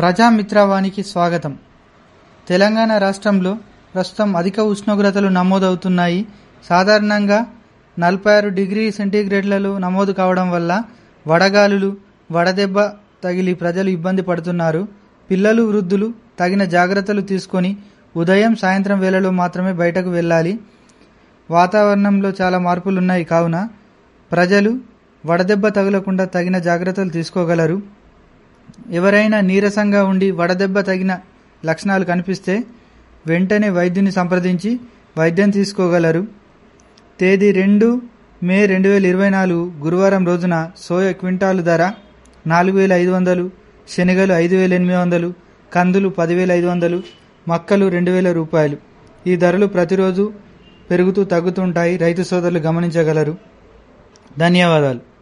ప్రజామిత్రవానికి స్వాగతం తెలంగాణ రాష్ట్రంలో ప్రస్తుతం అధిక ఉష్ణోగ్రతలు నమోదవుతున్నాయి సాధారణంగా నలభై ఆరు డిగ్రీ సెంటీగ్రేడ్లలో నమోదు కావడం వల్ల వడగాలులు వడదెబ్బ తగిలి ప్రజలు ఇబ్బంది పడుతున్నారు పిల్లలు వృద్ధులు తగిన జాగ్రత్తలు తీసుకొని ఉదయం సాయంత్రం వేళలో మాత్రమే బయటకు వెళ్ళాలి వాతావరణంలో చాలా మార్పులు ఉన్నాయి కావున ప్రజలు వడదెబ్బ తగలకుండా తగిన జాగ్రత్తలు తీసుకోగలరు ఎవరైనా నీరసంగా ఉండి వడదెబ్బ తగిన లక్షణాలు కనిపిస్తే వెంటనే వైద్యుని సంప్రదించి వైద్యం తీసుకోగలరు తేదీ రెండు మే రెండు వేల ఇరవై నాలుగు గురువారం రోజున సోయ క్వింటాలు ధర నాలుగు వేల ఐదు వందలు శనగలు ఐదు వేల ఎనిమిది వందలు కందులు పదివేల ఐదు వందలు మక్కలు రెండు వేల రూపాయలు ఈ ధరలు ప్రతిరోజు పెరుగుతూ తగ్గుతుంటాయి రైతు సోదరులు గమనించగలరు ధన్యవాదాలు